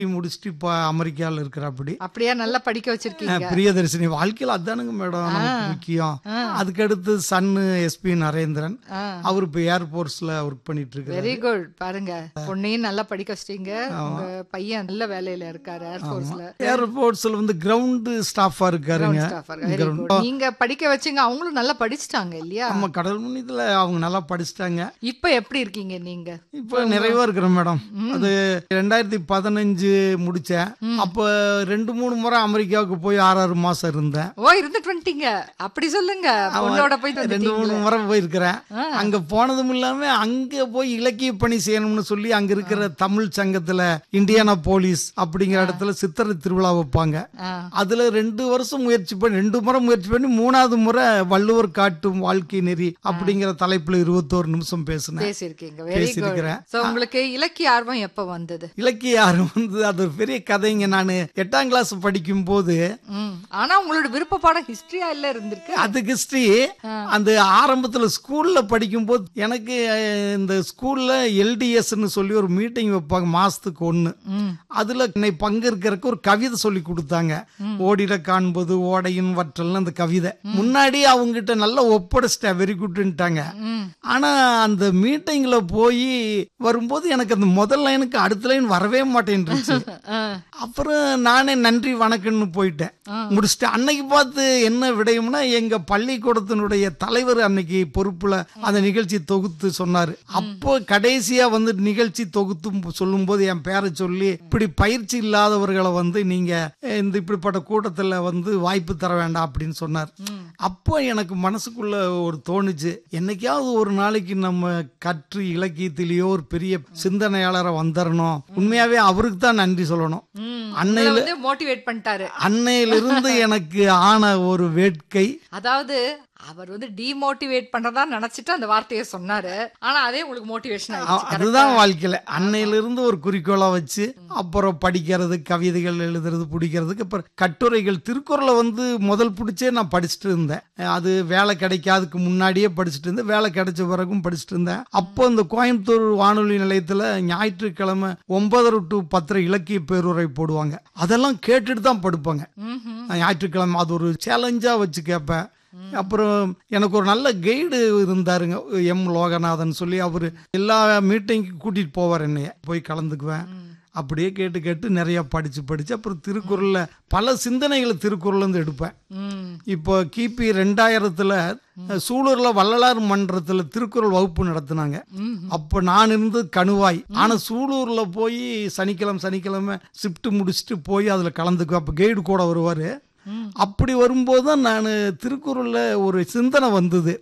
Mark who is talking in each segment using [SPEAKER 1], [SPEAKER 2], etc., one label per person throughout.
[SPEAKER 1] முடிச்சுட்டு இப்போ அமெரிக்காவில் இருக்கிறாப்படி
[SPEAKER 2] அப்படியா நல்லா படிக்க வச்சிருக்கீங்க
[SPEAKER 1] பிரியதர்ஷினி வாழ்க்கையில் அதானுங்க மேடம் நமக்கு முக்கியம் அதுக்கடுத்து சன்னு எஸ்பி நரேந்திரன்
[SPEAKER 2] ஆ.
[SPEAKER 1] அவர் இப்போ ஏர்போர்ட்ஸ்ல ஒர்க் பண்ணிட்டு இருக்காரு
[SPEAKER 2] வெரி குட் பாருங்க பொண்ணையும் நல்லா படிக்க வச்சிட்டீங்க உங்க பையன் நல்ல வேலையில இருக்காரு ஏர்போர்ட்ஸ்ல
[SPEAKER 1] ஏர்போர்ட்ஸ்ல வந்து கிரவுண்டு ஸ்டாஃபா இருக்காருங்க
[SPEAKER 2] வெரி குட் நீங்க படிக்க வச்சீங்க அவங்களும் நல்லா படிச்சுட்டாங்க இல்லையா
[SPEAKER 1] நம்ம கடல் முன்னியத்துல அவங்க நல்லா படிச்சிட்டாங்க
[SPEAKER 2] இப்ப எப்படி இருக்கீங்க நீங்க
[SPEAKER 1] இப்போ நிறைவா இருக்கிறேன் மேடம் அது ரெண்டாயிரத்தி பதினஞ்சு முடிச்சேன் அப்போ ரெண்டு மூணு முறை அமெரிக்காவுக்கு போய் ஆறு ஆறு மாசம் இருந்தேன்
[SPEAKER 2] ஓ இருந்துட்டு வந்துட்டீங்க அப்படி சொல்லுங்க பொண்ணோட போயிட்டு
[SPEAKER 1] ரெண்டு
[SPEAKER 2] வந்துட்டீங்க
[SPEAKER 1] மூணு முறை போயிருக்கிறேன் அங்க போனதும் இல்லாம அங்க போய் இலக்கிய பணி செய்யணும்னு சொல்லி அங்க இருக்கிற தமிழ் சங்கத்துல இந்தியானா போலீஸ் அப்படிங்கிற இடத்துல சித்திரை திருவிழா வைப்பாங்க
[SPEAKER 2] ஆ.
[SPEAKER 1] அதுல ரெண்டு வருஷம் முயற்சி பண்ணி ரெண்டு முறை முயற்சி பண்ணி மூணாவது முறை வள்ளுவர் காட்டும் வாழ்க்கை நெறி அப்படிங்கிற தலைப்புல இருபத்தோரு நிமிஷம் பேசினேன்
[SPEAKER 2] பேசியிருக்கீங்க வெரி குட்
[SPEAKER 1] பேசியிருக்கிறேன்.
[SPEAKER 2] சோ உங்களுக்கு இலக்கிய ஆர்வம் எப்ப வந்தது
[SPEAKER 1] இலக்கிய ஆர்வம் வந்து அது ஒரு பெரிய கதைங்க நான் எட்டாம் கிளாஸ் படிக்கும் போது
[SPEAKER 2] ம். ஆனா உங்களோட விருப்ப பாடம் ஹிஸ்டரியா இல்ல இருந்திருக்கு
[SPEAKER 1] அது ஹிஸ்டரி அந்த ஆரம்பத்துல ஸ்கூல்ல படிக்கும்போது எனக்கு அஹ், இந்த ஸ்கூல்ல எல்டிஎஸ்ன்னு சொல்லி ஒரு மீட்டிங் வைப்பாங்க மாசத்துக்கு ஒண்ணு
[SPEAKER 2] ம்.
[SPEAKER 1] அதுல என்னை பங்கேற்கிறதுக்கு ஒரு கவிதை சொல்லி கொடுத்தாங்க ஓடிட காண்பது ஓடையின் வற்றல்னு அந்த கவிதை முன்னாடி அவங்ககிட்ட நல்லா ஒப்படைச்சிட்டேன் வெரி குட்ன்ட்டாங்க
[SPEAKER 2] ம்.
[SPEAKER 1] ஆனா அந்த மீட்டிங்ல போய் வரும்போது எனக்கு அந்த முதல் லைனுக்கு அடுத்த லைன் வரவே மாட்டேன்ருச்சு
[SPEAKER 2] ஆ.
[SPEAKER 1] அப்புறம் நானே நன்றி வணக்கம்னு போயிட்டேன் முடிச்சுட்டேன் அன்னைக்கு பார்த்து என்ன விடயம்னா எங்க பள்ளிக்கூடத்தினுடைய தலைவர் அன்னைக்கு பொறுப்புல அந்த நிகழ்ச்சி தொகுத்து சொன்னாரு அப்போ கடைசியா வந்து நிகழ்ச்சி தொகுத்து சொல்லும்போது என் பேரை சொல்லி இப்படி பயிற்சி இல்லாதவர்களை வந்து நீங்க அஹ், இந்த இப்படிப்பட்ட கூட்டத்துல வந்து வாய்ப்பு தர வேண்டாம் அப்படின்னு சொன்னார் அப்போ எனக்கு மனசுக்குள்ள ஒரு தோணுச்சு என்னைக்காவது ஒரு நாளைக்கு நம்ம கற்று இலக்கியத்திலேயோ ஒரு பெரிய சிந்தனையாளரை வந்துடணும் உண்மையாவே அவருக்கு தான் நன்றி சொல்லணும்
[SPEAKER 2] ம்.
[SPEAKER 1] அன்னையில
[SPEAKER 2] உங்களை வந்து மோட்டிவேட் பண்ணிட்டாரு
[SPEAKER 1] அன்னையிலிருந்து எனக்கு ஆன ஒரு வேட்கை
[SPEAKER 2] அதாவது அவர் வந்து டிமோட்டிவேட் பண்றதா நினைச்சிட்டு அந்த வார்த்தையை சொன்னாரு ஆனா அதே உங்களுக்கு மோட்டிவேஷன்
[SPEAKER 1] அ-
[SPEAKER 2] ஆயிடுச்சு
[SPEAKER 1] அதுதான் வாழ்க்கையில அன்னையிலிருந்து ஒரு குறிக்கோளா வச்சு அப்புறம் படிக்கிறது கவிதைகள் எழுதுறது பிடிக்கிறதுக்கு அப்புறம் கட்டுரைகள் திருக்குறளை வந்து முதல் பிடிச்சே நான் படிச்சுட்டு இருந்தேன் அது வேலை கிடைக்காதுக்கு முன்னாடியே படிச்சுட்டு இருந்தேன் வேலை கிடைச்ச பிறகும் படிச்சுட்டு இருந்தேன் அப்போ இந்த கோயம்புத்தூர் வானொலி நிலையத்துல ஞாயிற்றுக்கிழமை ஒன்பதரை டு பத்தரை இலக்கிய பேருரை போடுவாங்க அதெல்லாம் கேட்டுட்டு தான் படுப்பாங்க
[SPEAKER 2] ம்ஹும்.
[SPEAKER 1] ஞாயிற்றுக்கிழமை அது ஒரு சேலஞ்சா வச்சு கேட்பேன் அப்புறம் எனக்கு ஒரு நல்ல கைடு இருந்தாருங்க எம் லோகநாதன் சொல்லி அவர் எல்லா மீட்டிங்க்கு கூட்டிட்டு போவார் என்னைய போய் கலந்துக்குவேன் அப்படியே கேட்டு கேட்டு நிறைய படிச்சு படிச்சு அப்புறம் திருக்குறள்ல பல சிந்தனைகளை திருக்குறள்ல இருந்து எடுப்பேன்
[SPEAKER 2] ம்.
[SPEAKER 1] இப்போ கிபி ரெண்டாயிரத்துல சூலூர்ல வள்ளலார் மன்றத்துல திருக்குறள் வகுப்பு நடத்துனாங்க அப்ப நான் இருந்தது கணுவாய் ஆனா சூலூர்ல போய் சனிக்கிழமை சனிக்கிழமை ஷிஃப்ட் முடிச்சுட்டு போய் அதுல கலந்துக்குவேன் அப்ப கைடு கூட வருவாரு அப்படி வரும்போது தான் நான் திருக்குறள்ல ஒரு சிந்தனை வந்தது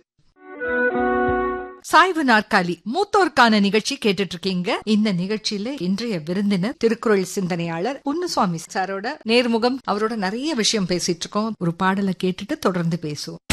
[SPEAKER 2] சாய்வு நாற்காலி மூத்தோர்க்கான நிகழ்ச்சி கேட்டுட்டு இருக்கீங்க இந்த நிகழ்ச்சியில இன்றைய விருந்தினர் திருக்குறள் சிந்தனையாளர் பொன்னுசுவாமி சாரோட நேர்முகம் அவரோட நிறைய விஷயம் பேசிட்டு இருக்கோம் ஒரு பாடலை கேட்டுட்டு தொடர்ந்து பேசுவோம்